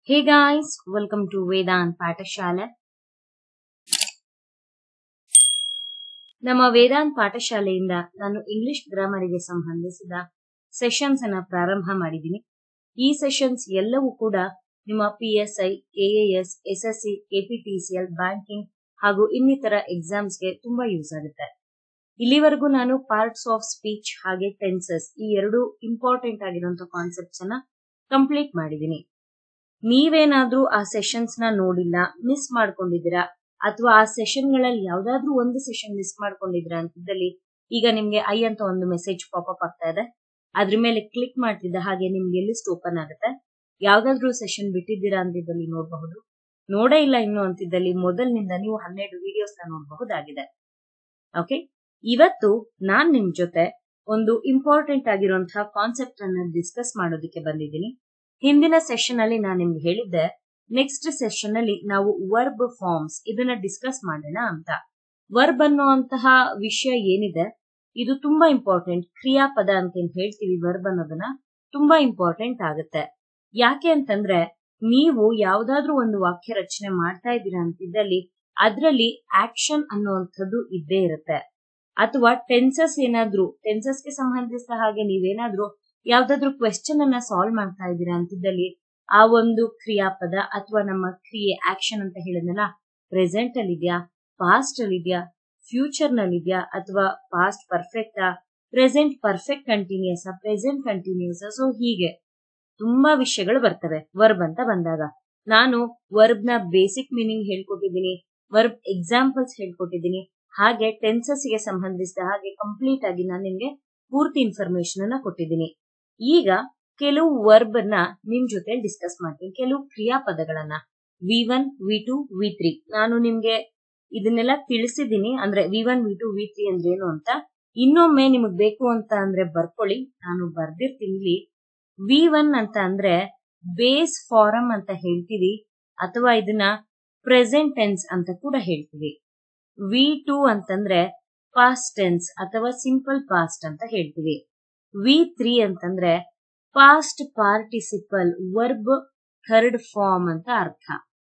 Hey guys, welcome to Vedant ಪಾಠಶಾಲೆ ನಮ್ಮ ವೇದಾಂತ್ ಪಾಠಶಾಲೆಯಿಂದ ನಾನು ಇಂಗ್ಲಿಷ್ ಗ್ರಾಮರಿಗೆ ಸಂಬಂಧಿಸಿದ ಸೆಷನ್ಸ್ ಅನ್ನ ಪ್ರಾರಂಭ ಮಾಡಿದ್ದೀನಿ ಈ ಸೆಷನ್ಸ್ ಎಲ್ಲವೂ ಕೂಡ ನಿಮ್ಮ P S I KAS S S C KPTCL banking ಹಾಗೂ ಇನ್ನಿತರ ಎಕ್ಸಾಮ್ಸ್ಗೆ ತುಂಬಾ ಯೂಸ್ ಆಗುತ್ತೆ ಇಲ್ಲಿವರೆಗೂ ನಾನು ಪಾರ್ಟ್ಸ್ ಆಫ್ ಸ್ಪೀಚ್ ಹಾಗೆ ಟೆನ್ಸಸ್ ಈ ಎರಡು ಇಂಪಾರ್ಟೆಂಟ್ ಆಗಿರುವಂತಹ ಕಾನ್ಸೆಪ್ಟ್ಸ್ ಅನ್ನ ಕಂಪ್ಲೀಟ್ ಮಾಡಿದ್ದೀನಿ ನೀವೇನಾದ್ರೂ ಆ ಸೆಷನ್ಸ್ ನ ನೋಡಿಲ್ಲ ಮಿಸ್ ಮಾಡ್ಕೊಂಡಿದ್ದೀರಾ ಅಥವಾ ಆ ಸೆಷನ್ ಗಳಲ್ಲಿ ಯಾವ್ದಾದ್ರೂ ಒಂದು ಸೆಷನ್ ಮಿಸ್ ಮಾಡ್ಕೊಂಡಿದ್ದೀರಾ ಅಂತಿದ್ದಲ್ಲಿ ಈಗ ನಿಮ್ಗೆ ಐ ಅಂತ ಒಂದು ಮೆಸೇಜ್ ಪಾಪಪ್ ಆಗ್ತಾ ಇದೆ ಅದ್ರ ಮೇಲೆ ಕ್ಲಿಕ್ ಮಾಡ್ತಿದ್ದ ಹಾಗೆ ನಿಮ್ಗೆ ಲಿಸ್ಟ್ ಓಪನ್ ಆಗುತ್ತೆ ಯಾವ್ದಾದ್ರೂ ಸೆಷನ್ ಬಿಟ್ಟಿದ್ದೀರಾ ಅಂತಿದ್ದಲ್ಲಿ ನೋಡಬಹುದು ನೋಡೇ ಇಲ್ಲ ಇನ್ನು ಅಂತಿದ್ದಲ್ಲಿ ಮೊದಲಿನಿಂದ ನೀವು ಹನ್ನೆರಡು ವಿಡಿಯೋಸ್ ನ ನೋಡಬಹುದಾಗಿದೆ ಓಕೆ ಇವತ್ತು ನಾನ್ ನಿಮ್ ಜೊತೆ ಒಂದು ಇಂಪಾರ್ಟೆಂಟ್ ಆಗಿರುವಂತಹ ಕಾನ್ಸೆಪ್ಟ್ ಅನ್ನ ಡಿಸ್ಕಸ್ ಮಾಡೋದಕ್ಕೆ ಬಂದಿದ್ದೀನಿ ಹಿಂದಿನ ಸೆಷನ್ ಅಲ್ಲಿ ನಾನು ನಿಮ್ಗೆ ಹೇಳಿದ್ದೆ ನೆಕ್ಸ್ಟ್ ಸೆಷನ್ ಅಲ್ಲಿ ನಾವು ವರ್ಬ್ ಫಾರ್ಮ್ಸ್ ಇದನ್ನ ಡಿಸ್ಕಸ್ ಮಾಡೋಣ ಅಂತ ವರ್ಬ್ ಅನ್ನುವಂತಹ ವಿಷಯ ಏನಿದೆ ಇದು ತುಂಬಾ ಇಂಪಾರ್ಟೆಂಟ್ ಕ್ರಿಯಾಪದ ಅಂತ ಏನ್ ಹೇಳ್ತೀವಿ ವರ್ಬ್ ಅನ್ನೋದನ್ನ ತುಂಬಾ ಇಂಪಾರ್ಟೆಂಟ್ ಆಗುತ್ತೆ ಯಾಕೆ ಅಂತಂದ್ರೆ ನೀವು ಯಾವ್ದಾದ್ರೂ ಒಂದು ವಾಕ್ಯ ರಚನೆ ಮಾಡ್ತಾ ಇದ್ದೀರಾ ಅಂತಿದ್ದಲ್ಲಿ ಅದರಲ್ಲಿ ಆಕ್ಷನ್ ಅನ್ನುವಂಥದ್ದು ಇದ್ದೇ ಇರುತ್ತೆ ಅಥವಾ ಟೆನ್ಸಸ್ ಏನಾದ್ರೂ ಟೆನ್ಸಸ್ಗೆ ಸಂಬಂಧಿಸಿದ ಹಾಗೆ ನೀವೇನಾದ್ರೂ ಯಾವ್ದಾದ್ರು ಕ್ವೆಶ್ಚನ್ ಅನ್ನ ಸಾಲ್ವ್ ಮಾಡ್ತಾ ಇದ್ದೀರಾ ಅಂತಿದ್ದಲ್ಲಿ ಆ ಒಂದು ಕ್ರಿಯಾಪದ ಅಥವಾ ನಮ್ಮ ಕ್ರಿಯೆ ಆಕ್ಷನ್ ಅಂತ ಹೇಳಿದ್ನಲ್ಲ ಪ್ರೆಸೆಂಟ್ ಅಲ್ಲಿ ಇದೆಯಾ ಪಾಸ್ಟ್ ಅಲ್ಲಿ ಇದೆಯಾ ಫ್ಯೂಚರ್ ನಲ್ಲಿ ಇದೆಯಾ ಅಥವಾ ಪಾಸ್ಟ್ ಪರ್ಫೆಕ್ಟಾ present perfect continuous present continuous so ಹೀಗೆ ತುಂಬಾ ವಿಷಯಗಳು ಬರ್ತವೆ ವರ್ಬ್ ಅಂತ ಬಂದಾಗ ನಾನು ವರ್ಬ್ ನ ಬೇಸಿಕ್ ಮೀನಿಂಗ್ ಹೇಳ್ಕೊಟ್ಟಿದ್ದೀನಿ ವರ್ಬ್ ಎಕ್ಸಾಂಪಲ್ಸ್ ಹೇಳ್ಕೊಟ್ಟಿದ್ದೀನಿ ಹಾಗೆ ಟೆನ್ಸಸ್ ಗೆ ಸಂಬಂಧಿಸಿದ ಹಾಗೆ ಕಂಪ್ಲೀಟ್ ಆಗಿ ನಾನು ನಿಮ್ಗೆ ಪೂರ್ತಿ ಇನ್ಫಾರ್ಮೇಶನ್ ಅನ್ನ ಕೊಟ್ಟಿದ್ದೀನಿ ಈಗ ಕೆಲವು ವರ್ಬ್ ನ ನಿಮ್ ಜೊತೆ ಡಿಸ್ಕಸ್ ಮಾಡ್ತೀನಿ ಕೆಲವು ಕ್ರಿಯಾಪದಗಳನ್ನ V one V two V three ನಾನು ನಿಮ್ಗೆ ಇದನ್ನೆಲ್ಲ ತಿಳಿಸಿದ್ದೀನಿ ಅಂದ್ರೆ V one V two V three ಅಂದ್ರೆ ಏನು ಅಂತ ಇನ್ನೊಮ್ಮೆ ನಿಮಗ್ ಬೇಕು ಅಂತ ಅಂದ್ರೆ ಬರ್ಕೊಳ್ಳಿ ನಾನು ಬರ್ದಿರ್ತೀನಿ ಇಲ್ಲಿ ವಿ ಒನ್ ಅಂತ ಅಂದ್ರೆ ಬೇಸ್ ಫಾರಂ ಅಂತ ಹೇಳ್ತೀವಿ ಅಥವಾ ಇದನ್ನ ಪ್ರೆಸೆಂಟ್ ಟೆನ್ಸ್ ಅಂತ ಕೂಡ ಹೇಳ್ತೀವಿ ವಿ ಟು ಅಂತಂದ್ರೆ ಪಾಸ್ಟ್ ಟೆನ್ಸ್ ಅಥವಾ ಸಿಂಪಲ್ ಪಾಸ್ಟ್ ಅಂತ ಹೇಳ್ತೀವಿ ವಿ ತ್ರೀ ಅಂತಂದ್ರೆ past participle verb third form ಅಂತ ಅರ್ಥ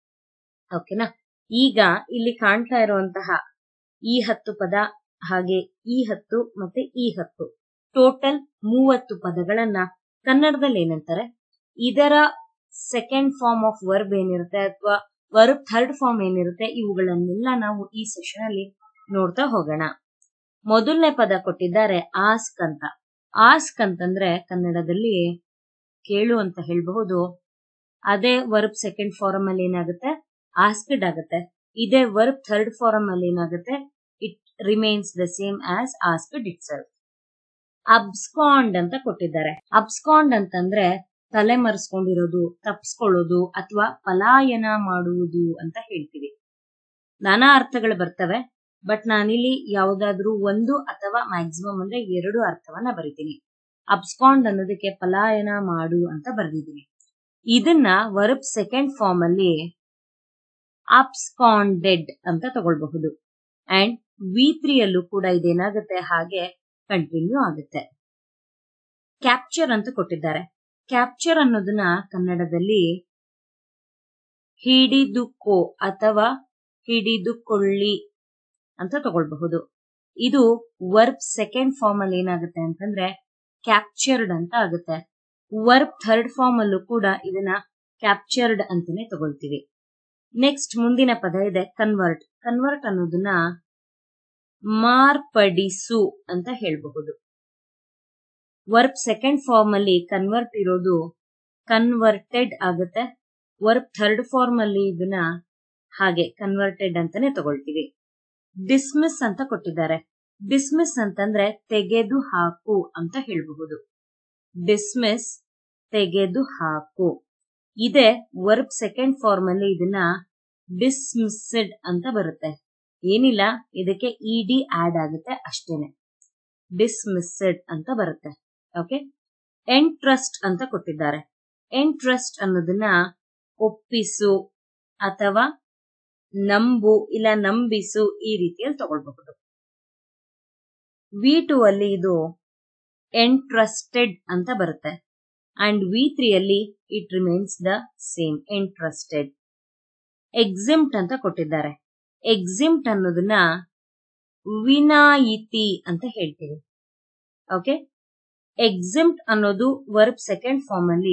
ಓಕೆನಾ ಈಗ ಇಲ್ಲಿ ಕಾಣ್ತಾ ಇರುವಂತಹ ಈ ಹತ್ತು ಪದ ಹಾಗೆ ಈ ಹತ್ತು ಮತ್ತೆ ಈ ಹತ್ತು ಟೋಟಲ್ ಮೂವತ್ತು ಪದಗಳನ್ನ ಕನ್ನಡದಲ್ಲಿ ಏನಂತಾರೆ ಇದರ ಸೆಕೆಂಡ್ ಫಾರ್ಮ್ ಆಫ್ ವರ್ಬ್ ಏನಿರುತ್ತೆ ಅಥವಾ ವರ್ಬ್ ಥರ್ಡ್ ಫಾರ್ಮ್ ಏನಿರುತ್ತೆ ಇವುಗಳನ್ನೆಲ್ಲ ನಾವು ಈ ಸೆಷನ್ ಅಲ್ಲಿ ನೋಡ್ತಾ ಹೋಗೋಣ ಮೊದಲನೇ ಪದ ಕೊಟ್ಟಿದ್ದಾರೆ ಆಸ್ಕ್ ಅಂತ ಆಸ್ಕ್ ಅಂತಂದ್ರೆ ಕನ್ನಡದಲ್ಲಿ ಕೇಳು ಅಂತ ಹೇಳಬಹುದು ಅದೇ ವರ್ಬ್ ಸೆಕೆಂಡ್ ಫಾರಮ್ ಅಲ್ಲಿ ಏನಾಗುತ್ತೆ ಆಸ್ಕ್ಡ್ ಆಗುತ್ತೆ ಇದೇ ವರ್ಬ್ ಥರ್ಡ್ ಫಾರಮ್ ಅಲ್ಲಿ ಏನಾಗುತ್ತೆ it remains the same as asked itself abscond ಅಂತ ಕೊಟ್ಟಿದ್ದಾರೆ ಅಬ್ಸ್ಕಾಂಡ್ ಅಂತಂದ್ರೆ ತಲೆ ಮರೆಸ್ಕೊಂಡಿರೋದು ತಪ್ಸ್ಕೊಳ್ಳೋದು ಅಥವಾ ಪಲಾಯನ ಮಾಡುವುದು ಅಂತ ಹೇಳ್ತೀವಿ ನಾನಾ ಅರ್ಥಗಳು ಬರ್ತವೆ ಬಟ್ ನಾನಿಲ್ಲಿ ಯಾವುದಾದ್ರೂ ಒಂದು ಅಥವಾ ಮ್ಯಾಕ್ಸಿಮಮ್ ಅಂದ್ರೆ ಎರಡು ಅರ್ಥವನ್ನ ಬರಿತೀನಿ ಅಬ್ಸ್ಕಾಂಡ್ ಅನ್ನೋದಕ್ಕೆ ಪಲಾಯನ ಮಾಡು ಅಂತ ಬರೆದಿದ್ದೀನಿ ಇದನ್ನ ವರ್ಬ್ ಸೆಕೆಂಡ್ ಫಾರ್ಮ್ ಅಲ್ಲಿ ಅಬ್ಸ್ಕಾಂಡೆಡ್ ಅಂತ ತಗೊಳ್ಬಹುದು ಅಂಡ್ ವಿ ತ್ರೀ ಅಲ್ಲೂ ಕೂಡ ಇದೇನಾಗುತ್ತೆ ಹಾಗೆ ಕಂಟಿನ್ಯೂ ಆಗುತ್ತೆ ಕ್ಯಾಪ್ಚರ್ ಅಂತ ಕೊಟ್ಟಿದ್ದಾರೆ ಕ್ಯಾಪ್ಚರ್ ಅನ್ನೋದನ್ನ ಕನ್ನಡದಲ್ಲಿ ಹಿಡಿದುಕೋ ಅಥವಾ ಹಿಡಿದುಕೊಳ್ಳಿ ಅಂತ ತಗೊಳ್ಬಹುದು ಇದು ವರ್ಬ್ ಸೆಕೆಂಡ್ ಫಾರ್ಮ್ ಅಲ್ಲಿ ಏನಾಗುತ್ತೆ ಅಂತಂದ್ರೆ ಕ್ಯಾಪ್ಚರ್ಡ್ ಅಂತ ಆಗುತ್ತೆ ವರ್ಬ್ ಥರ್ಡ್ ಫಾರ್ಮ್ ಅಲ್ಲೂ ಕೂಡ ಇದನ್ನ ಕ್ಯಾಪ್ಚರ್ಡ್ ಅಂತಾನೆ ತಗೊಳ್ತೀವಿ ನೆಕ್ಸ್ಟ್ ಮುಂದಿನ ಪದ ಇದೆ ಕನ್ವರ್ಟ್ ಕನ್ವರ್ಟ್ ಅನ್ನೋದನ್ನ ಮಾರ್ಪಡಿಸು ಅಂತ ಹೇಳಬಹುದು ವರ್ಬ್ ಸೆಕೆಂಡ್ ಫಾರ್ಮ್ ಅಲ್ಲಿ ಕನ್ವರ್ಟ್ ಇರೋದು ಕನ್ವರ್ಟೆಡ್ ಆಗುತ್ತೆ ವರ್ಬ್ ಥರ್ಡ್ ಫಾರ್ಮ್ ಅಲ್ಲಿ ಇದನ್ನ ಹಾಗೆ ಕನ್ವರ್ಟೆಡ್ ಅಂತಾನೆ ತಗೊಳ್ತೀವಿ ಡಿಸ್ಮಿಸ್ ಅಂತ ಕೊಟ್ಟಿದ್ದಾರೆ ಡಿಸ್ಮಿಸ್ ಅಂತಂದ್ರೆ ತೆಗೆದು ಹಾಕು ಅಂತ ಹೇಳಬಹುದು ಡಿಸ್ಮಿಸ್ ತೆಗೆದು ಹಾಕು ಇದೇ ವರ್ಬ್ ಸೆಕೆಂಡ್ ಫಾರ್ಮ್ ಅಲ್ಲಿ ಇದನ್ನ ಡಿಸ್ಮಿಸ್ಡ್ ಅಂತ ಬರುತ್ತೆ ಏನಿಲ್ಲ ಇದಕ್ಕೆ ಇ ಡಿ ಆಡ್ ಆಗುತ್ತೆ ಅಷ್ಟೇನೆ ಡಿಸ್ಮಿಸ್ಡ್ ಅಂತ ಬರುತ್ತೆ ಓಕೆ ಎಂಟ್ರಸ್ಟ್ ಅಂತ ಕೊಟ್ಟಿದ್ದಾರೆ ಎಂಟ್ರಸ್ಟ್ ಅನ್ನೋದನ್ನ ಒಪ್ಪಿಸು ಅಥವಾ ನಂಬು ಇಲ್ಲ ನಂಬಿಸು ಈ ರೀತಿಯಲ್ಲಿ ತಗೊಳ್ಬಹುದು ವಿ ಟು ಅಲ್ಲಿ ಇದು ಎಂಟ್ರಸ್ಟೆಡ್ ಅಂತ ಬರುತ್ತೆ ಅಂಡ್ ವಿ ತ್ರೀಯಲ್ಲಿ it remains the same interested exempt ಅಂತ ಕೊಟ್ಟಿದ್ದಾರೆ ಎಕ್ಸಿಮ್ಟ್ ಅನ್ನೋದನ್ನ ವಿನಾಯಿತಿ ಅಂತ ಹೇಳ್ತೀವಿ ಓಕೆ ಎಕ್ಸಿಮ್ಟ್ ಅನ್ನೋದು ವರ್ಬ್ ಸೆಕೆಂಡ್ ಫಾರ್ಮ್ ಅಲ್ಲಿ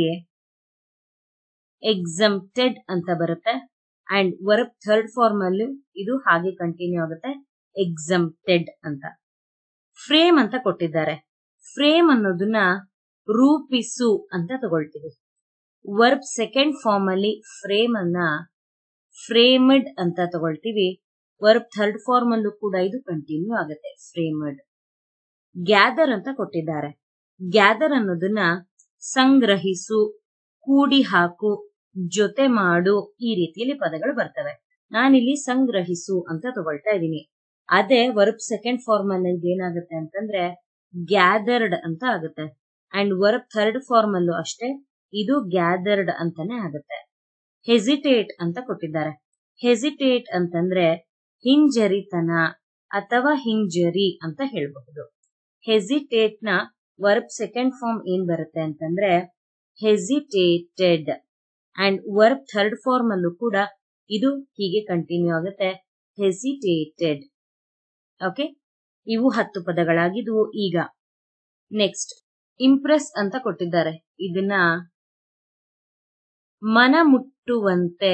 ಎಕ್ಸಮ್ಟೆಡ್ ಅಂತ ಬರುತ್ತೆ ಅಂಡ್ ವರ್ಬ್ ಥರ್ಡ್ ಫಾರ್ಮ್ ಅಲ್ಲಿ ಇದು ಹಾಗೆ ಕಂಟಿನ್ಯೂ ಆಗುತ್ತೆ ಎಕ್ಸಮ್ಟೆಡ್ ಅಂತ ಫ್ರೇಮ್ ಅಂತ ಕೊಟ್ಟಿದ್ದಾರೆ ಫ್ರೇಮ್ ಅನ್ನೋದನ್ನ ರೂಪಿಸು ಅಂತ ತಗೊಳ್ತೀವಿ ವರ್ಬ್ ಸೆಕೆಂಡ್ ಫಾರ್ಮ್ ಅಲ್ಲಿ ಫ್ರೇಮ್ ಅನ್ನ ಫ್ರೇಮಡ್ ಅಂತ ತಗೊಳ್ತೀವಿ ವರ್ಬ್ ಥರ್ಡ್ ಫಾರ್ಮ್ ಅಲ್ಲೂ ಕೂಡ ಇದು ಕಂಟಿನ್ಯೂ ಆಗುತ್ತೆ ಫ್ರೇಮಡ್ ಗ್ಯಾದರ್ ಅಂತ ಕೊಟ್ಟಿದ್ದಾರೆ ಗ್ಯಾದರ್ ಅನ್ನೋದನ್ನ ಸಂಗ್ರಹಿಸು ಕೂಡಿ ಹಾಕು ಜೊತೆ ಮಾಡು ಈ ರೀತಿಯಲ್ಲಿ ಪದಗಳು ಬರ್ತವೆ ನಾನಿಲ್ಲಿ ಸಂಗ್ರಹಿಸು ಅಂತ ತಗೊಳ್ತಾ ಇದ್ದೀನಿ ಅದೇ ವರ್ಬ್ ಸೆಕೆಂಡ್ ಫಾರ್ಮ್ ಅಲ್ಲಿ ಏನಾಗುತ್ತೆ ಅಂತಂದ್ರೆ ಗ್ಯಾದರ್ಡ್ ಅಂತ ಆಗುತ್ತೆ ಅಂಡ್ ವರ್ಬ್ ಥರ್ಡ್ ಫಾರ್ಮ್ ಅಲ್ಲೂ ಅಷ್ಟೇ ಇದು ಗ್ಯಾದರ್ಡ್ ಅಂತಾನೆ ಆಗುತ್ತೆ ಹೆಸಿಟೇಟ್ ಅಂತ ಕೊಟ್ಟಿದ್ದಾರೆ ಹೆಸಿಟೇಟ್ ಅಂತಂದ್ರೆ ಹಿಂಜರಿತನ ಅಥವಾ ಹಿಂಜರಿ ಅಂತ ಹೇಳಬಹುದು ಹೆಸಿಟೇಟ್ ನ ವರ್ಬ್ ಸೆಕೆಂಡ್ ಫಾರ್ಮ್ ಏನ್ ಬರುತ್ತೆ ಅಂತಂದ್ರೆ hesitated and verb third form ಅಲ್ಲೂ ಕೂಡ ಇದು ಹೀಗೆ ಕಂಟಿನ್ಯೂ ಆಗುತ್ತೆ ಹೆಸಿಟೇಟೆಡ್ ಓಕೆ ಇವು ಹತ್ತು ಪದಗಳಾಗಿದ್ವು ಈಗ ನೆಕ್ಸ್ಟ್ ಇಂಪ್ರೆಸ್ ಅಂತ ಕೊಟ್ಟಿದ್ದಾರೆ ಇದನ್ನ ಮನ ಮುಟ್ಟುವಂತೆ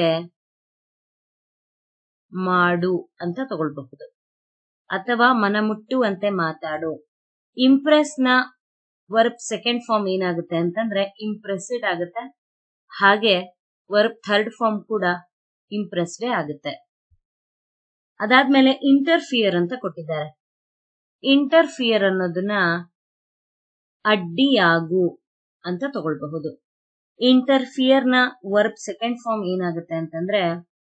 ಮಾಡು ಅಂತ ತಗೊಳ್ಬಹುದು ಅಥವಾ ಮನ ಮುಟ್ಟುವಂತೆ ಮಾತಾಡು ಇಂಪ್ರೆಸ್ ನ ವರ್ಬ್ ಸೆಕೆಂಡ್ ಫಾರ್ಮ್ ಏನಾಗುತ್ತೆ ಅಂತಂದ್ರೆ ಇಂಪ್ರೆಸ್ಡ್ ಆಗುತ್ತೆ ಹಾಗೆ ವರ್ಬ್ ಥರ್ಡ್ ಫಾರ್ಮ್ ಕೂಡ ಇಂಪ್ರೆಸ್ಡೇ ಆಗುತ್ತೆ ಅದಾದ್ಮೇಲೆ ಇಂಟರ್ಫಿಯರ್ ಅಂತ ಕೊಟ್ಟಿದ್ದಾರೆ ಇಂಟರ್ಫಿಯರ್ ಅನ್ನೋದನ್ನ ಅಡ್ಡಿಯಾಗು ಅಂತ ತಗೊಳ್ಬಹುದು ಇಂಟರ್ಫಿಯರ್ ನ ವರ್ಬ್ ಸೆಕೆಂಡ್ ಫಾರ್ಮ್ ಏನಾಗುತ್ತೆ ಅಂತಂದ್ರೆ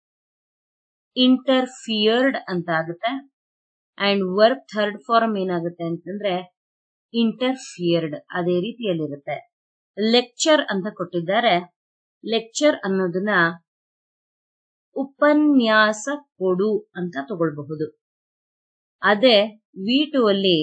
ಇಂಟರ್ಫಿಯರ್ಡ್ ಅಂತ ಆಗುತ್ತೆ ಅಂಡ್ ವರ್ಬ್ ಥರ್ಡ್ ಫಾರ್ಮ್ ಏನಾಗುತ್ತೆ ಅಂತಂದ್ರೆ ಇಂಟರ್ಫಿಯರ್ಡ್ ಅದೇ ರೀತಿಯಲ್ಲಿರುತ್ತೆ ಲೆಕ್ಚರ್ ಅಂತ ಕೊಟ್ಟಿದ್ದಾರೆ ಲೆಕ್ಚರ್ ಅನ್ನೋದನ್ನ ಉಪನ್ಯಾಸ ಕೊಡು ಅಂತ ತಗೊಳ್ಬಹುದು ಅದೇ ವಿ ಟು ಅಲ್ಲಿ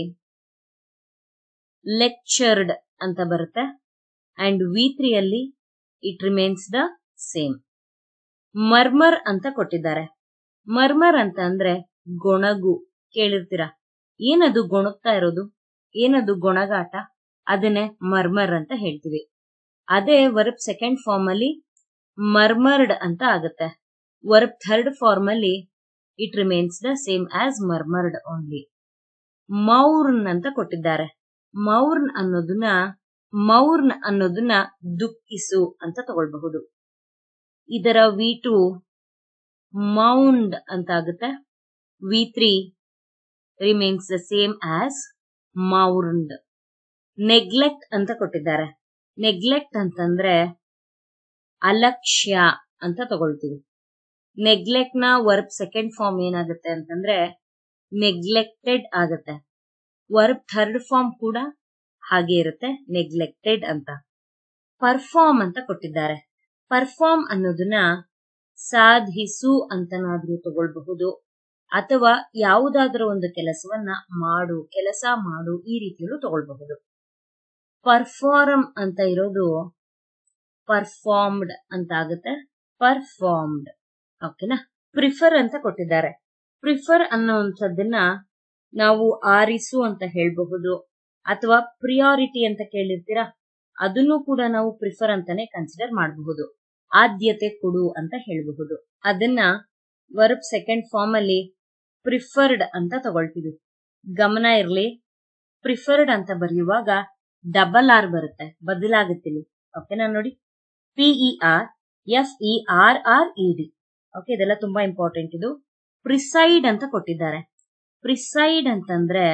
ಲೆಕ್ಚರ್ಡ್ ಅಂತ ಬರುತ್ತೆ ಅಂಡ್ ವಿ ತ್ರೀ ಅಲ್ಲಿ it remains the same murmur ಅಂತ ಕೊಟ್ಟಿದ್ದಾರೆ ಮರ್ಮರ್ ಅಂತ ಅಂದ್ರೆ ಗೊಣಗು ಕೇಳಿರ್ತೀರಾ ಏನದು ಗೊಣಗ್ತಾ ಇರೋದು ಏನದು ಗೊಣಗಾಟ ಅದನ್ನೇ ಮರ್ಮರ್ ಅಂತ ಹೇಳ್ತೀವಿ ಅದೇ ವರ್ಬ್ ಸೆಕೆಂಡ್ ಫಾರ್ಮ್ ಅಲ್ಲಿ ಮರ್ಮರ್ಡ್ ಅಂತ ಆಗುತ್ತೆ ವರ್ಬ್ ಥರ್ಡ್ ಫಾರ್ಮ್ ಅಲ್ಲಿ it remains the same as murmured only mourn ಅಂತ ಕೊಟ್ಟಿದ್ದಾರೆ ಮೌರ್ನ್ ಅನ್ನೋದನ್ನ ಮೌರ್ನ್ ಅನ್ನೋದನ್ನ ದುಃಖಿಸು ಅಂತ ತಗೊಳ್ಬಹುದು ಇದರ ವಿ ಟು ಮೌಂಡ್ ಅಂತ ಆಗುತ್ತೆ V three remains the same as mourned neglect ಅಂತ ಕೊಟ್ಟಿದ್ದಾರೆ ನೆಗ್ಲೆಕ್ಟ್ ಅಂತಂದ್ರೆ ಅಲಕ್ಷ್ಯ ಅಂತ ತಗೊಳ್ತೀವಿ ನೆಗ್ಲೆಕ್ಟ್ ನ ವರ್ಬ್ ಸೆಕೆಂಡ್ ಫಾರ್ಮ್ ಏನಾಗುತ್ತೆ ಅಂತಂದ್ರೆ ನೆಗ್ಲೆಕ್ಟೆಡ್ ಆಗುತ್ತೆ ವರ್ಬ್ ಥರ್ಡ್ ಫಾರ್ಮ್ ಕೂಡ ಹಾಗೆ ಇರುತ್ತೆ ನೆಗ್ಲೆಕ್ಟೆಡ್ ಅಂತ ಪರ್ಫಾರ್ಮ್ ಅಂತ ಕೊಟ್ಟಿದ್ದಾರೆ ಪರ್ಫಾರ್ಮ್ ಅನ್ನೋದನ್ನ ಸಾಧಿಸು ಅಂತನಾದ್ರೂ ತಗೊಳ್ಬಹುದು ಅಥವಾ ಯಾವುದಾದ್ರೂ ಒಂದು ಕೆಲಸವನ್ನ ಮಾಡು ಕೆಲಸ ಮಾಡು ಈ ರೀತಿಯಲ್ಲೂ ತಗೊಳ್ಬಹುದು ಪರ್ಫಾರ್ಮ್ ಅಂತ ಇರೋದು ಪರ್ಫಾರ್ಮ್ಡ್ ಅಂತ ಆಗುತ್ತೆ ಪರ್ಫಾರ್ಮ್ಡ್ ಓಕೆನಾ ಪ್ರಿಫರ್ ಅಂತ ಕೊಟ್ಟಿದ್ದಾರೆ ಪ್ರಿಫರ್ ಅನ್ನುವಂಥದ್ದನ್ನ ನಾವು ಆರಿಸು ಅಂತ ಹೇಳಬಹುದು ಅಥವಾ ಪ್ರಿಯಾರಿಟಿ ಅಂತ ಕೇಳಿರ್ತೀರಾ ಅದನ್ನು ಕೂಡ ನಾವು ಪ್ರಿಫರ್ ಅಂತಾನೆ ಕನ್ಸಿಡರ್ ಮಾಡಬಹುದು ಆದ್ಯತೆ ಕೊಡು ಅಂತ ಹೇಳಬಹುದು ಅದನ್ನ ವರ್ಬ್ ಸೆಕೆಂಡ್ ಫಾರ್ಮ್ ಅಲ್ಲಿ ಪ್ರಿಫರ್ಡ್ ಅಂತ ತಗೊಳ್ತೀವಿ ಗಮನ ಇರ್ಲಿ ಪ್ರಿಫರ್ಡ್ ಅಂತ ಬರೆಯುವಾಗ ಡಬಲ್ ಆರ್ ಬರುತ್ತೆ ಬದಲಾಗುತ್ತಿಲ್ಲ ಓಕೆನಾ ನೋಡಿ P E R F E R R E D okay ಇದೆಲ್ಲ ತುಂಬಾ ಇಂಪಾರ್ಟೆಂಟ್ ಇದು ಪ್ರಿಸೈಡ್ ಅಂತ ಕೊಟ್ಟಿದ್ದಾರೆ ಪ್ರಿಸೈಡ್ ಅಂತಂದ್ರೆ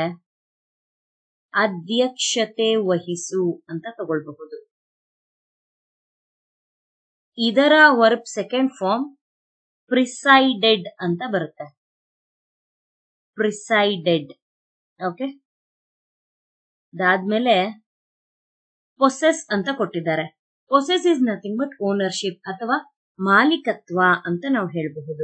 ಅಧ್ಯಕ್ಷತೆ ವಹಿಸು ಅಂತ ತಗೊಳ್ಬಹುದು ಇದರ ವರ್ಬ್ ಸೆಕೆಂಡ್ ಫಾರ್ಮ್ ಪ್ರಿಸೈಡೆಡ್ ಅಂತ ಬರುತ್ತೆ ಪ್ರಿಸೈಡೆಡ್ ಓಕೆ ಅದಾದ್ಮೇಲೆ ಪೊಸೆಸ್ ಅಂತ ಕೊಟ್ಟಿದ್ದಾರೆ possess is nothing but ownership ಅಥವಾ ಮಾಲೀಕತ್ವ ಅಂತ ನಾವು ಹೇಳಬಹುದು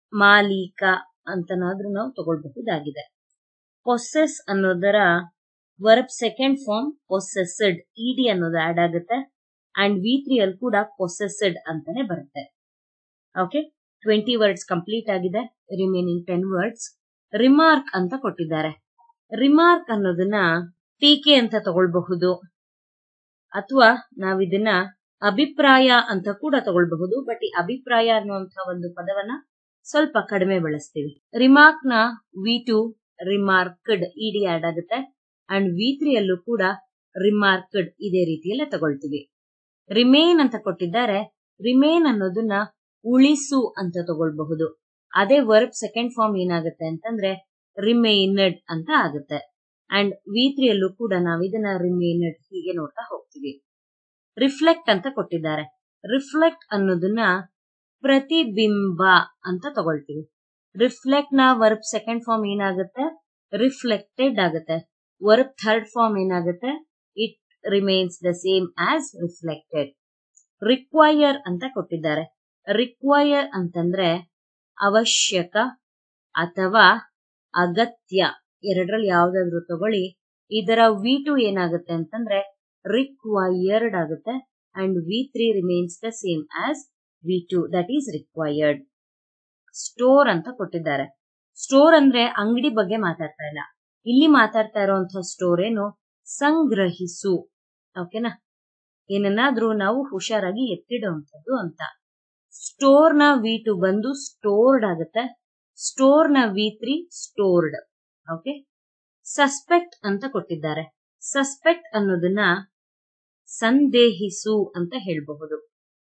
ಮಾಲೀಕ ಅಂತನಾದ್ರೂ ನಾವು ತಗೊಳ್ಬಹುದಾಗಿದೆ ಪೊಸೆಸ್ ಅನ್ನೋದರ verb second form possessed E D ಅನ್ನೋದು ಆಡ್ ಆಗುತ್ತೆ ಅಂಡ್ ವಿ ತ್ರೀ ಅಲ್ಲಿ ಕೂಡ ಪೊಸೆಸ್ಡ್ ಅಂತಾನೆ ಬರುತ್ತೆ ಓಕೆ ಟ್ವೆಂಟಿ ವರ್ಡ್ಸ್ ಕಂಪ್ಲೀಟ್ ಆಗಿದೆ ರಿಮೈನಿಂಗ್ ಟೆನ್ ವರ್ಡ್ಸ್ ರಿಮಾರ್ಕ್ ಅಂತ ಕೊಟ್ಟಿದ್ದಾರೆ ರಿಮಾರ್ಕ್ ಅನ್ನೋದನ್ನ ಟೀಕೆ ಅಂತ ತಗೊಳ್ಬಹುದು ಅಥವಾ ನಾವಿದನ್ನ ಅಭಿಪ್ರಾಯ ಅಂತ ಕೂಡ ತಗೊಳ್ಬಹುದು ಬಟ್ ಈ ಅಭಿಪ್ರಾಯ ಅನ್ನುವಂತ ಒಂದು ಪದವನ್ನ ಸ್ವಲ್ಪ ಕಡಿಮೆ ಬಳಸ್ತೀವಿ ರಿಮಾರ್ಕ್ ನ V two remarked E D add ಆಗುತ್ತೆ ಅಂಡ್ ವಿ ತ್ರೀ ಅಲ್ಲೂ ಕೂಡ ರಿಮಾರ್ಕ್ಡ್ ಇದೇ ರೀತಿಯಲ್ಲೇ ತಗೊಳ್ತೀವಿ ರಿಮೇನ್ ಅಂತ ಕೊಟ್ಟಿದ್ದಾರೆ ರಿಮೇನ್ ಅನ್ನೋದನ್ನ ಉಳಿಸು ಅಂತ ತಗೊಳ್ಬಹುದು ಅದೇ ವರ್ಬ್ ಸೆಕೆಂಡ್ ಫಾರ್ಮ್ ಏನಾಗುತ್ತೆ ಅಂತಂದ್ರೆ ರಿಮೈನಡ್ ಅಂತ ಆಗುತ್ತೆ ಅಂಡ್ ವಿ ತ್ರೀ ಅಲ್ಲೂ ಕೂಡ ನಾವು ಇದನ್ನ ರಿಮೈನಡ್ ಹೀಗೆ ನೋಡ್ತಾ ಹೋಗ್ತೀವಿ ರಿಫ್ಲೆಕ್ಟ್ ಅಂತ ಕೊಟ್ಟಿದ್ದಾರೆ ರಿಫ್ಲೆಕ್ಟ್ ಅನ್ನೋದನ್ನ ಪ್ರತಿಬಿಂಬ ಅಂತ ತಗೊಳ್ತೀವಿ ರಿಫ್ಲೆಕ್ಟ್ ನ ವರ್ಬ್ ಸೆಕೆಂಡ್ ಫಾರ್ಮ್ ಏನಾಗುತ್ತೆ ರಿಫ್ಲೆಕ್ಟೆಡ್ ಆಗುತ್ತೆ ವರ್ಬ್ ಥರ್ಡ್ ಫಾರ್ಮ್ ಏನಾಗುತ್ತೆ it remains the same as reflected require ಅಂತ ಕೊಟ್ಟಿದ್ದಾರೆ ರಿಕ್ವೈರ್ ಅಂತಂದ್ರೆ ಅವಶ್ಯಕ ಅಥವಾ ಅಗತ್ಯ ಎರಡರಲ್ಲಿ ಯಾವ್ದಾದ್ರು ತಗೊಳ್ಳಿ ಇದರ ವಿ ಟು ಏನಾಗುತ್ತೆ ಅಂತಂದ್ರೆ ರಿಕ್ವೈರ್ಡ್ ಆಗುತ್ತೆ and V three remains the same as V two that is required store ಅಂತ ಕೊಟ್ಟಿದ್ದಾರೆ ಸ್ಟೋರ್ ಅಂದ್ರೆ ಅಂಗಡಿ ಬಗ್ಗೆ ಮಾತಾಡ್ತಾ ಇಲ್ಲ ಇಲ್ಲಿ ಮಾತಾಡ್ತಾ ಇರುವಂತಹ ಸ್ಟೋರ್ ಏನು ಸಂಗ್ರಹಿಸು ಓಕೆನಾ ಏನನ್ನಾದ್ರೂ ನಾವು ಹುಷಾರಾಗಿ ಎತ್ತಿಡುವಂಥದ್ದು ಅಂತ ಸ್ಟೋರ್ ನ ವಿ ಟು ಬಂದು ಸ್ಟೋರ್ಡ್ ಆಗುತ್ತೆ ಸ್ಟೋರ್ ನ V three stored okay suspect ಅಂತ ಕೊಟ್ಟಿದ್ದಾರೆ ಸಸ್ಪೆಕ್ಟ್ ಅನ್ನೋದನ್ನ ಸಂದೇಹಿಸು ಅಂತ ಹೇಳಬಹುದು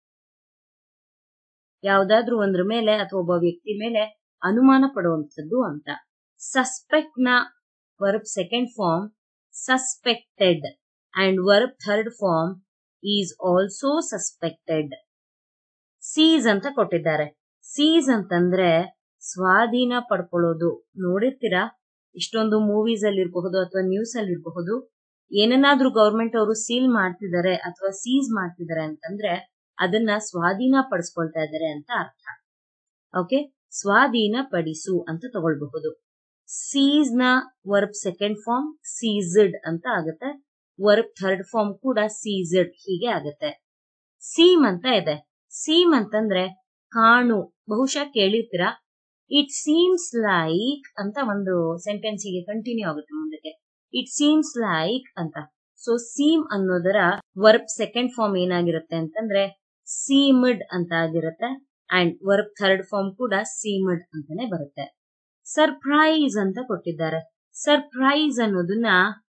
ಯಾವ್ದಾದ್ರೂ ಒಂದ್ರ ಮೇಲೆ ಅಥವಾ ಒಬ್ಬ ವ್ಯಕ್ತಿ ಮೇಲೆ ಅನುಮಾನ ಪಡುವಂಥದ್ದು ಅಂತ ಸಸ್ಪೆಕ್ಟ್ ನ verb second form suspected and verb third form is also suspected cease ಅಂತ ಕೊಟ್ಟಿದ್ದಾರೆ ಸೀಸ್ ಅಂತಂದ್ರೆ ಸ್ವಾಧೀನ ಪಡ್ಕೊಳ್ಳೋದು ನೋಡಿರ್ತೀರಾ ಇಷ್ಟೊಂದು ಮೂವೀಸ್ ಅಲ್ಲಿ ಇರಬಹುದು ಅಥವಾ ನ್ಯೂಸ್ ಅಲ್ಲಿ ಇರಬಹುದು ಏನನ್ನಾದ್ರೂ ಗವರ್ಮೆಂಟ್ ಅವರು ಸೀಲ್ ಮಾಡ್ತಿದ್ದಾರೆ ಅಥವಾ ಸೀಸ್ ಮಾಡ್ತಿದ್ದಾರೆ ಅಂತಂದ್ರೆ ಅದನ್ನ ಸ್ವಾಧೀನ ಪಡಿಸ್ಕೊಳ್ತಾ ಇದ್ದಾರೆ ಅಂತ ಅರ್ಥ ಓಕೆ ಸ್ವಾಧೀನ ಪಡಿಸು ಅಂತ ತಗೊಳ್ಬಹುದು ಸೀಸ್ ನ ವರ್ಬ್ ಸೆಕೆಂಡ್ ಫಾರ್ಮ್ ಸೀಸ್ಡ್ ಅಂತ ಆಗುತ್ತೆ ವರ್ಬ್ ಥರ್ಡ್ ಫಾರ್ಮ್ ಕೂಡ ಸೀಸ್ಡ್ ಹೀಗೆ ಆಗುತ್ತೆ ಸೀಮ್ ಅಂತ ಇದೆ ಸೀಮ್ ಅಂತಂದ್ರೆ ಕಾಣು ಬಹುಶಃ ಕೇಳಿರ್ತೀರಾ ಇಟ್ ಸೀಮ್ಸ್ ಲೈಕ್ ಅಂತ ಒಂದು ಸೆಂಟೆನ್ಸ್ ಗೆ ಕಂಟಿನ್ಯೂ ಆಗುತ್ತೆ ಮುಂದಕ್ಕೆ ಇಟ್ ಸೀಮ್ಸ್ ಲೈಕ್ ಅಂತ ಸೊ ಸೀಮ್ ಅನ್ನೋದರ ವರ್ಬ್ ಸೆಕೆಂಡ್ ಫಾರ್ಮ್ ಏನಾಗಿರುತ್ತೆ ಅಂತಂದ್ರೆ ಸೀಮಡ್ ಅಂತ ಆಗಿರುತ್ತೆ ಅಂಡ್ ವರ್ಬ್ ಥರ್ಡ್ ಫಾರ್ಮ್ ಕೂಡ ಸೀಮಡ್ ಅಂತಾನೆ ಬರುತ್ತೆ ಸರ್ಪ್ರೈಸ್ ಅಂತ ಕೊಟ್ಟಿದ್ದಾರೆ ಸರ್ಪ್ರೈಸ್ ಅನ್ನೋದನ್ನ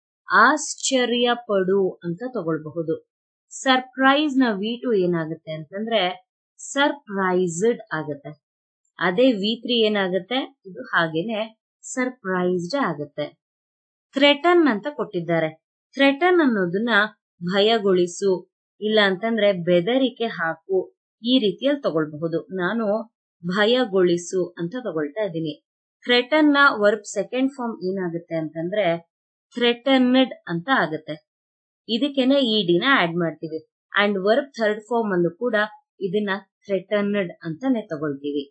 ಆಶ್ಚರ್ಯ ಪಡು ಅಂತ ತಗೊಳ್ಬಹುದು ಸರ್ಪ್ರೈಸ್ ನ ವಿ ಟು ಏನಾಗುತ್ತೆ ಅಂತಂದ್ರೆ ಸರ್ಪ್ರೈಸ್ಡ್ ಆಗುತ್ತೆ ಅದೇ ವಿ ತ್ರೀ ಏನಾಗುತ್ತೆ ಇದು ಹಾಗೇನೆ ಸರ್ಪ್ರೈಸ್ಡ್ ಆಗುತ್ತೆ ಥ್ರೆಟನ್ ಅಂತ ಕೊಟ್ಟಿದ್ದಾರೆ ಥ್ರೆಟನ್ ಅನ್ನೋದನ್ನ ಭಯಗೊಳಿಸು ಇಲ್ಲ ಅಂತಂದ್ರೆ ಬೆದರಿಕೆ ಹಾಕು ಈ ರೀತಿಯಲ್ಲಿ ತಗೊಳ್ಬಹುದು ನಾನು ಭಯಗೊಳಿಸು ಅಂತ ತಗೊಳ್ತಾ ಇದ್ದೀನಿ ಥ್ರೆಟನ್ ನ ವರ್ಬ್ ಸೆಕೆಂಡ್ ಫಾರ್ಮ್ ಏನಾಗುತ್ತೆ ಅಂತಂದ್ರೆ ಥ್ರೆಟನ್ಡ್ ಅಂತ ಆಗುತ್ತೆ ಇದಕ್ಕೆನೆ ಇ ಡಿನ ಆಡ್ ಮಾಡ್ತೀವಿ ಅಂಡ್ ವರ್ಬ್ ಥರ್ಡ್ ಫಾರ್ಮ್ ಅಲ್ಲೂ ಕೂಡ ಇದನ್ನ ಥ್ರೆಟನ್ಡ್ ಅಂತಾನೆ ತಗೊಳ್ತೀವಿ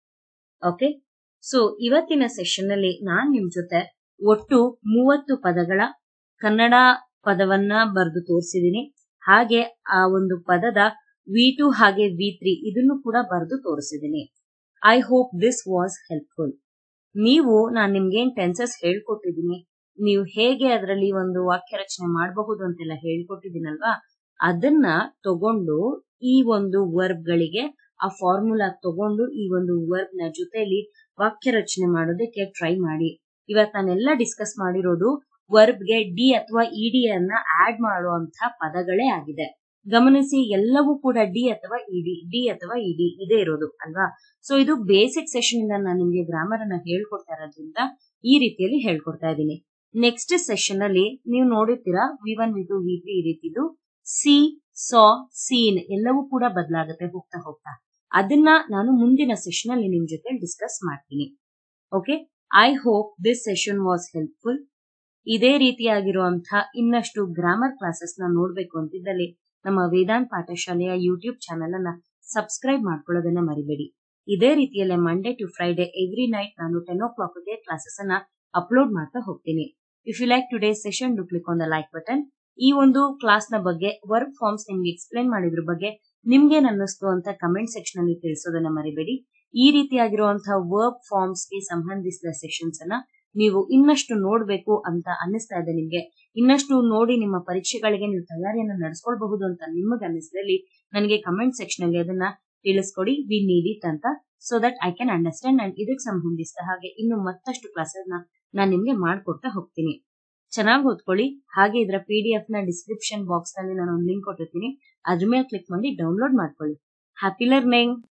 ಓಕೆ ಸೊ ಇವತ್ತಿನ ಸೆಷನ್ ಅಲ್ಲಿ ನಾನ್ ನಿಮ್ ಜೊತೆ ಒಟ್ಟು ಮೂವತ್ತು ಪದಗಳ ಕನ್ನಡ ಪದವನ್ನ ಬರೆದು ತೋರಿಸಿದೀನಿ ಹಾಗೆ ಆ ಒಂದು ಪದದ ವಿ ಟು ಹಾಗೆ ವಿ ತ್ರೀ ಇದನ್ನು ಕೂಡ ಬರೆದು ತೋರಿಸಿದೀನಿ I hope this was helpful ನೀವು ನಾನು ನಿಮ್ಗೇನ್ ಟೆನ್ಸಸ್ ಹೇಳ್ಕೊಟ್ಟಿದ್ದೀನಿ ನೀವು ಹೇಗೆ ಅದರಲ್ಲಿ ಒಂದು ವಾಕ್ಯ ರಚನೆ ಮಾಡಬಹುದು ಅಂತೆಲ್ಲ ಹೇಳ್ಕೊಟ್ಟಿದ್ದೀನಲ್ವಾ ಅದನ್ನ ತಗೊಂಡು ಈ ಒಂದು ವರ್ಬ್ ಗಳಿಗೆ ಆ ಫಾರ್ಮುಲಾ ತಗೊಂಡು ಈ ಒಂದು ವರ್ಬ್ ನ ಜೊತೆಲಿ ವಾಕ್ಯ ರಚನೆ ಮಾಡೋದಕ್ಕೆ ಟ್ರೈ ಮಾಡಿ ಇವತ್ತು ನಾನೆಲ್ಲ ಡಿಸ್ಕಸ್ ಮಾಡಿರೋದು ವರ್ಬ್ ಗೆ ಡಿ ಅಥವಾ ಇಡಿ ಅನ್ನ ಆಡ್ ಮಾಡುವಂತಹ ಪದಗಳೇ ಆಗಿದೆ ಗಮನಿಸಿ ಎಲ್ಲವೂ ಕೂಡ ಡಿ ಅಥವಾ ಇಡಿ ಡಿ ಅಥವಾ ಇಡಿ ಇದೇ ಇರೋದು ಅಲ್ವಾ ಸೊ ಇದು ಬೇಸಿಕ್ ಸೆಷನ್ ಇಂದ ನಾನು ನಿಮ್ಗೆ ಗ್ರಾಮರ್ ಅನ್ನ ಹೇಳ್ಕೊಡ್ತಾ ಇರೋದ್ರಿಂದ ಈ ರೀತಿಯಲ್ಲಿ ಹೇಳ್ಕೊಡ್ತಾ ಇದ್ದೀನಿ ನೆಕ್ಸ್ಟ್ ಸೆಷನ್ ಅಲ್ಲಿ ನೀವು ನೋಡಿರ್ತೀರಾ V one V two V three ಈ ರೀತಿದು ಸಿ ಸಾ ಸೀನ್ ಎಲ್ಲವೂ ಕೂಡ ಬದಲಾಗುತ್ತೆ ಹೋಗ್ತಾ ಹೋಗ್ತಾ ಅದನ್ನ ನಾನು ಮುಂದಿನ ಸೆಷನ್ ಅಲ್ಲಿ ನಿಮ್ ಜೊತೆ ಡಿಸ್ಕಸ್ ಮಾಡ್ತೀನಿ okay I hope this session was helpful ಇದೇ ರೀತಿಯಾಗಿರುವಂತಹ ಇನ್ನಷ್ಟು ಗ್ರಾಮರ್ ಕ್ಲಾಸಸ್ ನ ನೋಡ್ಬೇಕು ಅಂತಿದ್ದಲ್ಲಿ ನಮ್ಮ ವೇದಾಂತ್ ಪಾಠಶಾಲೆಯ ಯೂಟ್ಯೂಬ್ ಚಾನೆಲ್ ಅನ್ನ ಸಬ್ಸ್ಕ್ರೈಬ್ ಮಾಡ್ಕೊಳ್ಳೋದನ್ನ ಮರಿಬೇಡಿ ಇದೇ ರೀತಿಯಲ್ಲೇ Monday to Friday every night ನಾನು ಟೆನ್ ಓ ಕ್ಲಾಕ್ಗೆ ಕ್ಲಾಸಸ್ ಅನ್ನ ಅಪ್ಲೋಡ್ ಮಾಡ್ತಾ ಹೋಗ್ತೀನಿ if you like today session do click on the like button ಈ ಒಂದು ಕ್ಲಾಸ್ ನ ಬಗ್ಗೆ ವರ್ಕ್ ಫಾರ್ಮ್ಸ್ ನಿಮ್ಗೆ ಎಕ್ಸ್ಪ್ಲೇನ್ ಮಾಡಿದ್ರ ಬಗ್ಗೆ ನಿಮ್ಗೇನ್ ಅನ್ನಿಸ್ತು ಅಂತ ಕಮೆಂಟ್ ಸೆಕ್ಷನ್ ಅಲ್ಲಿ ತಿಳಿಸೋದನ್ನ ಮರಿಬೇಡಿ ಈ ರೀತಿಯಾಗಿರುವಂತಹ ವರ್ಕ್ ಫಾರ್ಮ್ಸ್ ಗೆ ಸಂಬಂಧಿಸಿದ ಸೆಷನ್ಸ್ ಅನ್ನ ನೀವು ಇನ್ನಷ್ಟು ನೋಡ್ಬೇಕು ಅಂತ ಅನ್ನಿಸ್ತಾ ಇದೆ ನಿಮ್ಗೆ ಇನ್ನಷ್ಟು ನೋಡಿ ನಿಮ್ಮ ಪರೀಕ್ಷೆಗಳಿಗೆ ನೀವು ತಯಾರಿಯನ್ನ ನಡೆಸ್ಕೊಳ್ಬಹುದು ಅಂತ ನಿಮಗೆ ಅನ್ನಿಸಿದಲ್ಲಿ ನನಗೆ ಕಮೆಂಟ್ ಸೆಕ್ಷನ್ ಅಲ್ಲಿ ಅದನ್ನ ತಿಳಿಸ್ಕೊಡಿ ವಿ ನೀಡ್ ಇಟ್ ಅಂತ so that I can understand and ಇದಕ್ಕೆ ಸಂಬಂಧಿಸಿದ ಹಾಗೆ ಇನ್ನು ಮತ್ತಷ್ಟು ಕ್ಲಾಸಸ್ ನಾನು ನಿಮ್ಗೆ ಮಾಡ್ಕೊಡ್ತಾ ಹೋಗ್ತೀನಿ ಚೆನ್ನಾಗಿ ಓದ್ಕೊಳ್ಳಿ ಹಾಗೆ ಇದರ ಪಿ ಡಿ ಎಫ್ ನ ಡಿಸ್ಕ್ರಿಪ್ಷನ್ ಬಾಕ್ಸ್ ನಲ್ಲಿ ನಾನು ಒಂದು ಲಿಂಕ್ ಕೊಟ್ಟಿರ್ತೀನಿ ಅದ್ರ ಮೇಲೆ ಕ್ಲಿಕ್ ಮಾಡಿ ಡೌನ್ಲೋಡ್ ಮಾಡ್ಕೊಳ್ಳಿ ಹ್ಯಾಪಿ ಲರ್ನಿಂಗ್